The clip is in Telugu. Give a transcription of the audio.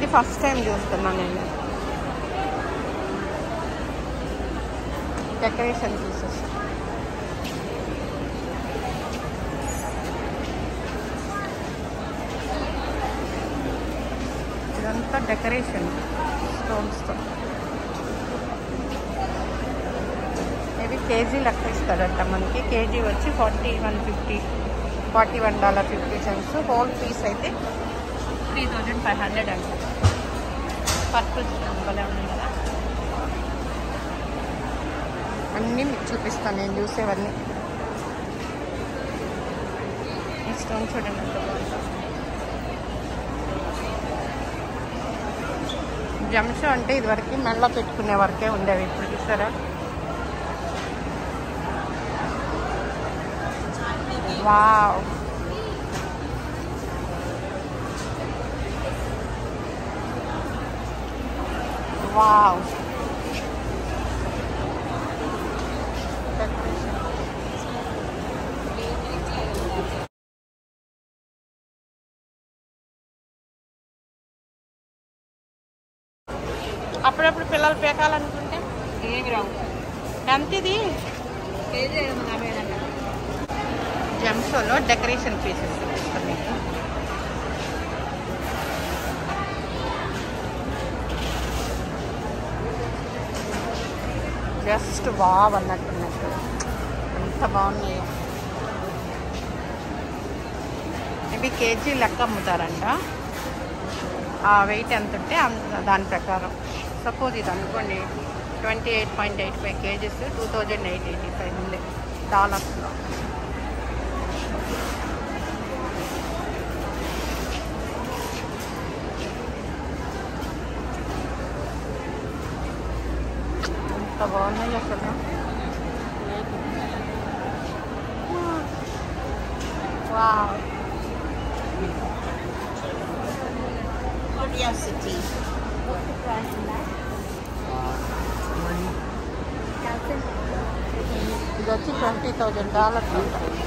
ఫస్ట్ టైం చూస్తున్నా నేను డెకరేషన్ పీసెస్ ఇదంతా డెకరేషన్ స్టోన్స్తో ఇవి కేజీ లెక్క ఇస్తాడంట మనకి కేజీ వచ్చి forty one fifty forty one dollar fifty cents whole piece అయితే త్రీ థౌజండ్ ఫైవ్ హండ్రెడ్ అంట పర్పుల్ భలే ఉంది కదా అన్నీ మీకు చూపిస్తాను నేను చూసేవన్నీ ఈ స్టోన్ చూడండి ఎంత బాగుందో. జంషో అంటే ఇదివరకు మెల్ల పెట్టుకునే వరకే ఉండేవి ఇప్పుడు చూసారా వావ్ వావ్ అప్పుడప్పుడు పిల్లలు పేకాలనుకుంటే ఏమి రావు ఎంత ఇది కేజీ ఐదు వందల యాభై ఐదు అంట జంషోలో డెకరేషన్ పీసెస్ చూపిస్తాను మీకు జస్ట్ వావ్ అన్నట్టున్నట్టు ఎంత బాగున్నాయో ఇవి కేజీ లెక్క అమ్ముతారంట ఆ వెయిట్ ఎంత ఉంటే అంత దాని ప్రకారం సపోజ్ ఇది అనుకోండి twenty eight point eight five KGs two thousand eight eighty five ఉంది డాలర్స్లో ఎంత బాగున్నాయి అసలు వావ్ Curiosity. ఇది వచ్చి ట్వంటీ థౌజండ్ డాలర్స్ అంట